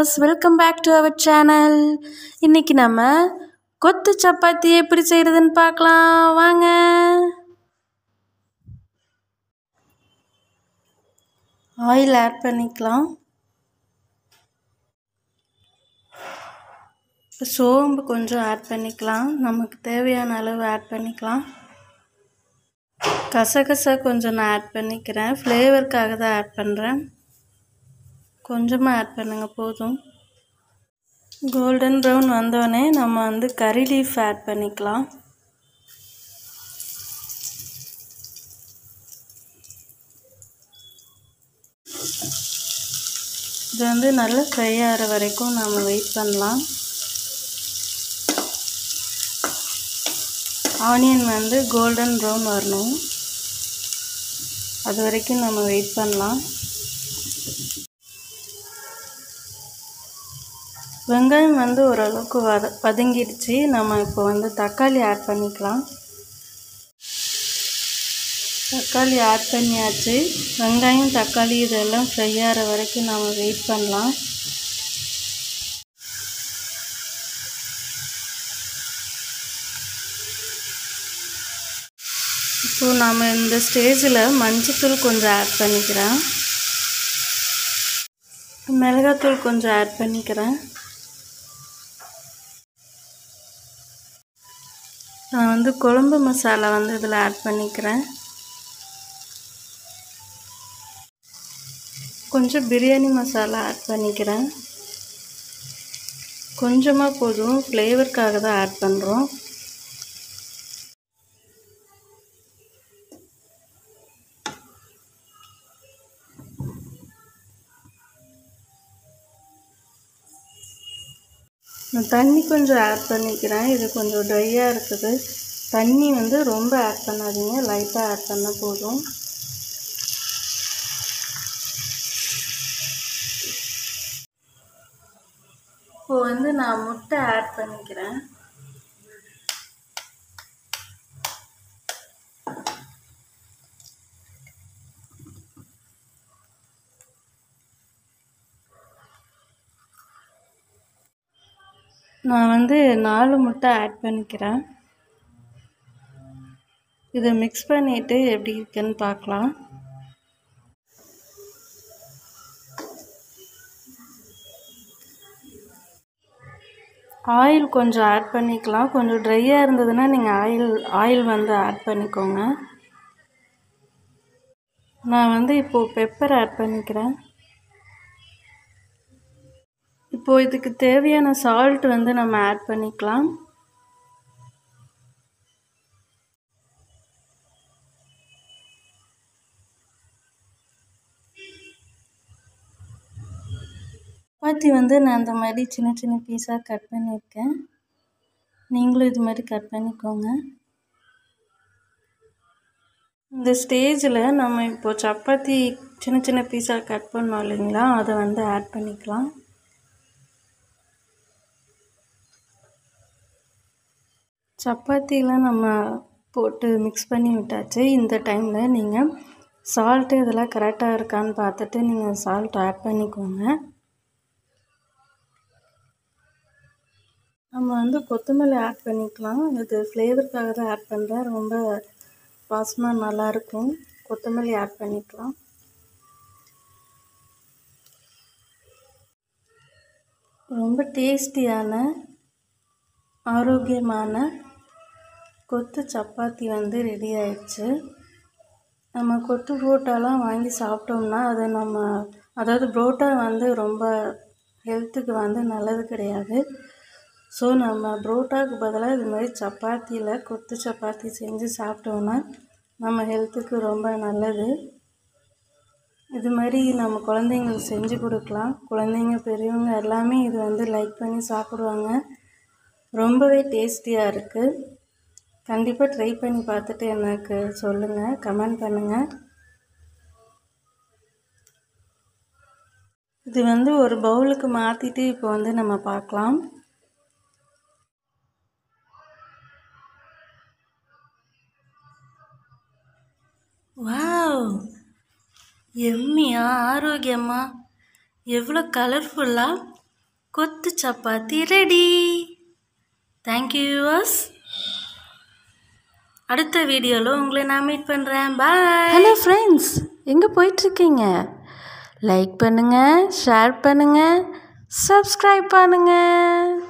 viewers welcome back to our channel இன்றைக்கி நம்ம கொத்து சப்பாத்தி எப்படி செய்கிறதுன்னு பார்க்கலாம் வாங்க ஆயில் ஆட் பண்ணிக்கலாம் சோம்பு கொஞ்சம் ஆட் பண்ணிக்கலாம் நமக்கு தேவையான அளவு ஆட் பண்ணிக்கலாம் கசகசா கொஞ்சம் நான் ஆட் பண்ணிக்கிறேன் ஃப்ளேவருக்காக தான் ஆட் பண்ணுறேன் கொஞ்சமாக ஆட் பண்ணுங்கள் போதும் கோல்டன் ப்ரௌன் வந்தோடனே நம்ம வந்து கறி லீஃப் ஆட் பண்ணிக்கலாம் இது வந்து நல்லா ஃப்ரை ஆகிற வரைக்கும் நாம் வெயிட் பண்ணலாம் ஆனியன் வந்து கோல்டன் ப்ரௌன் வரணும் அது வரைக்கும் நம்ம வெயிட் பண்ணலாம் வெங்காயம் வந்து ஓரளவுக்கு வத வதங்கிடுச்சு நம்ம இப்போ வந்து தக்காளி ஆட் பண்ணிக்கலாம் தக்காளி ஆட் பண்ணியாச்சு வெங்காயம் தக்காளி இதெல்லாம் ஃப்ரை ஆகிற வரைக்கும் நம்ம வெயிட் பண்ணலாம் இப்போது நாம் இந்த ஸ்டேஜில் மஞ்சத்தூள் கொஞ்சம் ஆட் பண்ணிக்கிறேன் மிளகாத்தூள் கொஞ்சம் ஆட் பண்ணிக்கிறேன் நான் வந்து குழம்பு மசாலா வந்து இதில் ஆட் பண்ணிக்கிறேன் கொஞ்சம் பிரியாணி மசாலா ஆட் பண்ணிக்கிறேன் கொஞ்சமாக போதும் ஃப்ளேவருக்காக தான் ஆட் பண்ணுறோம் நான் தண்ணி கொஞ்சம் ஆட் பண்ணிக்கிறேன் இது கொஞ்சம் ட்ரையாக இருக்குது தண்ணி வந்து ரொம்ப ஆட் பண்ணாதீங்க லைட்டாக ஆட் பண்ணால் போதும் இப்போது வந்து நான் முட்டை ஆட் பண்ணிக்கிறேன் நான் வந்து நாலு முட்டை ஆட் பண்ணிக்கிறேன் இதை மிக்ஸ் பண்ணிவிட்டு எப்படி இருக்குன்னு பார்க்கலாம் ஆயில் கொஞ்சம் ஆட் பண்ணிக்கலாம் கொஞ்சம் ட்ரையாக இருந்ததுன்னா நீங்கள் ஆயில் ஆயில் வந்து ஆட் பண்ணிக்கோங்க நான் வந்து இப்போது பெப்பர் ஆட் பண்ணிக்கிறேன் இப்போது இதுக்கு தேவையான சால்ட் வந்து நம்ம ஆட் பண்ணிக்கலாம் சப்பாத்தி வந்து நான் இந்த மாதிரி சின்ன சின்ன பீஸாக கட் பண்ணியிருக்கேன் நீங்களும் இது மாதிரி கட் பண்ணிக்கோங்க இந்த ஸ்டேஜில் நம்ம இப்போது சப்பாத்தி சின்ன சின்ன பீஸாக கட் பண்ணோம் இல்லைங்களா அதை வந்து ஆட் பண்ணிக்கலாம் சப்பாத்திலாம் நம்ம போட்டு மிக்ஸ் பண்ணி விட்டாச்சு இந்த டைமில் நீங்கள் சால்ட்டு இதெல்லாம் கரெக்டாக இருக்கான்னு பார்த்துட்டு நீங்கள் சால்ட் ஆட் பண்ணிக்கோங்க நம்ம வந்து கொத்தமல்லி ஆட் பண்ணிக்கலாம் இது ஃப்ளேவருக்காக தான் ஆட் பண்ணுறேன் ரொம்ப வாசமாக நல்லாயிருக்கும் கொத்தமல்லி ஆட் பண்ணிக்கலாம் ரொம்ப டேஸ்டியான ஆரோக்கியமான கொத்து சப்பாத்தி வந்து ரெடி ஆயிடுச்சு நம்ம கொத்து புரோட்டாலாம் வாங்கி சாப்பிட்டோம்னா அதை நம்ம அதாவது புரோட்டா வந்து ரொம்ப ஹெல்த்துக்கு வந்து நல்லது கிடையாது ஸோ நம்ம புரோட்டாவுக்கு பதிலாக இது மாதிரி சப்பாத்தியில் கொத்து சப்பாத்தி செஞ்சு சாப்பிட்டோம்னா நம்ம ஹெல்த்துக்கு ரொம்ப நல்லது இது மாதிரி நம்ம குழந்தைங்களுக்கு செஞ்சு கொடுக்கலாம் குழந்தைங்க பெரியவங்க எல்லாமே இது வந்து லைக் பண்ணி சாப்பிடுவாங்க ரொம்பவே டேஸ்டியாக இருக்குது கண்டிப்பாக ட்ரை பண்ணி பார்த்துட்டு எனக்கு சொல்லுங்கள் கமெண்ட் பண்ணுங்கள் இது வந்து ஒரு பவுலுக்கு மாற்றிட்டு இப்போ வந்து நம்ம பார்க்கலாம் வாவ் எம்மியா ஆரோக்கியமாக எவ்வளோ கலர்ஃபுல்லாக கொத்து சப்பாத்தி ரெடி தேங்க்யூ யூவர்ஸ் அடுத்த வீடியோவில் உங்களை நான் மீட் பண்ணுறேன் பாய் ஹலோ ஃப்ரெண்ட்ஸ் எங்கே போயிட்டுருக்கீங்க லைக் பண்ணுங்கள் ஷேர் பண்ணுங்கள் சப்ஸ்கிரைப் பண்ணுங்கள்